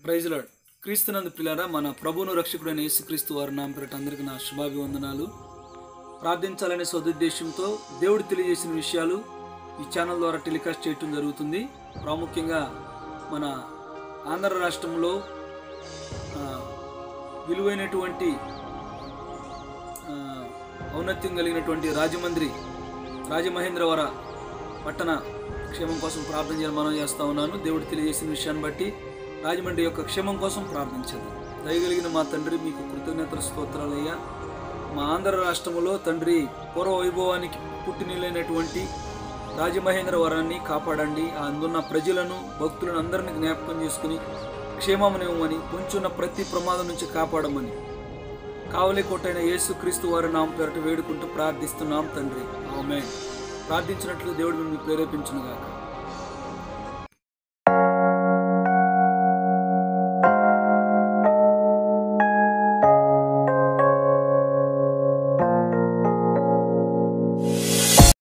ప్రైజ్లాడ్ క్రీస్తునందు పిల్లరా మన ప్రభువును రక్షకుడైన యేసుక్రీస్తు వారి నామ పేరిట అందరికీ నా శుభాభివందనాలు ప్రార్థించాలనే సదుద్దేశంతో దేవుడు తెలియజేసిన విషయాలు ఈ ఛానల్ ద్వారా టెలికాస్ట్ చేయటం జరుగుతుంది ప్రాముఖ్యంగా మన ఆంధ్ర రాష్ట్రంలో ఆ, విలువైనటువంటి ఆ, ఔన్నత్యం కలిగినటువంటి రాజమండ్రి రాజమహేంద్రవర పట్టణ క్షేమం కోసం ప్రార్థన చేయాలని మనం చేస్తా ఉన్నాను దేవుడు తెలియజేసిన విషయాన్ని బట్టి రాజమండ్రి యొక్క క్షేమం కోసం ప్రార్థించండి దయగలిగిన మా తండ్రి మీకు కృతజ్ఞతల స్తోత్రాలయ్యా మా ఆంధ్ర రాష్ట్రంలో తండ్రి పూర్వ వైభవానికి పుట్టినీళ్ళైనటువంటి రాజమహేంద్రవరాన్ని కాపాడండి ఆ అందున్న ప్రజలను భక్తులను అందరిని జ్ఞాపకం చేసుకుని క్షేమమునివ్వమని పొంచున్న ప్రతి ప్రమాదం నుంచి కాపాడమని కావలి కొట్టైన యేసుక్రీస్తు వారి నామ పేరట వేడుకుంటూ ప్రార్థిస్తున్నాం తండ్రి ఆమె ప్రార్థించినట్లు దేవుడు మిమ్మల్ని ప్రేరేపించునుగాక